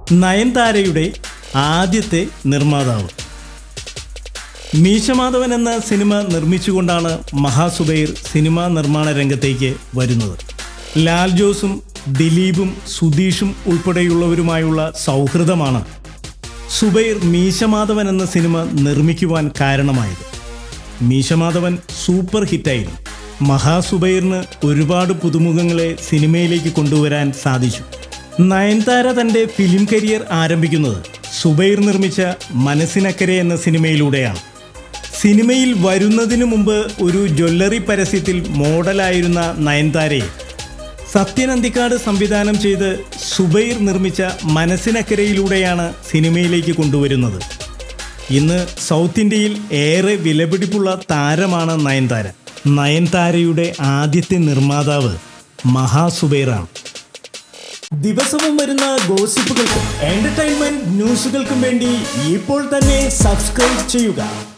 നയൻതാരയുടെ ആദ്യത്തെ നിർമ്മാതാവ് മീശമാധവൻ എന്ന സിനിമ നിർമ്മിച്ചുകൊണ്ടാണ് മഹാസുബൈർ സിനിമാ നിർമ്മാണ രംഗത്തേക്ക് വരുന്നത് ലാൽ ജോസും ദിലീപും സുധീഷും ഉൾപ്പെടെയുള്ളവരുമായുള്ള സൗഹൃദമാണ് സുബൈർ മീശമാധവൻ എന്ന സിനിമ നിർമ്മിക്കുവാൻ കാരണമായത് മീശമാധവൻ സൂപ്പർ ഹിറ്റായിരുന്നു മഹാസുബൈറിന് ഒരുപാട് പുതുമുഖങ്ങളെ സിനിമയിലേക്ക് കൊണ്ടുവരാൻ സാധിച്ചു നയൻതാര തൻ്റെ ഫിലിം കരിയർ ആരംഭിക്കുന്നത് സുബൈർ നിർമ്മിച്ച മനസ്സിനക്കരെ എന്ന സിനിമയിലൂടെയാണ് സിനിമയിൽ വരുന്നതിനു മുമ്പ് ഒരു ജ്വല്ലറി പരസ്യത്തിൽ മോഡലായിരുന്ന നയൻതാരയെ സത്യൻ അന്തിക്കാട് സംവിധാനം ചെയ്ത് സുബൈർ നിർമ്മിച്ച മനസ്സിനക്കരയിലൂടെയാണ് സിനിമയിലേക്ക് കൊണ്ടുവരുന്നത് ഇന്ന് സൗത്ത് ഇന്ത്യയിൽ ഏറെ വിലപിടിപ്പുള്ള താരമാണ് നയൻതാര നയൻതാരയുടെ ആദ്യത്തെ നിർമ്മാതാവ് മഹാസുബൈറാണ് ദിവസവും വരുന്ന ഗോസിപ്പുകൾക്കും എന്റർടൈൻമെന്റ് ന്യൂസുകൾക്കും വേണ്ടി ഇപ്പോൾ തന്നെ സബ്സ്ക്രൈബ് ചെയ്യുക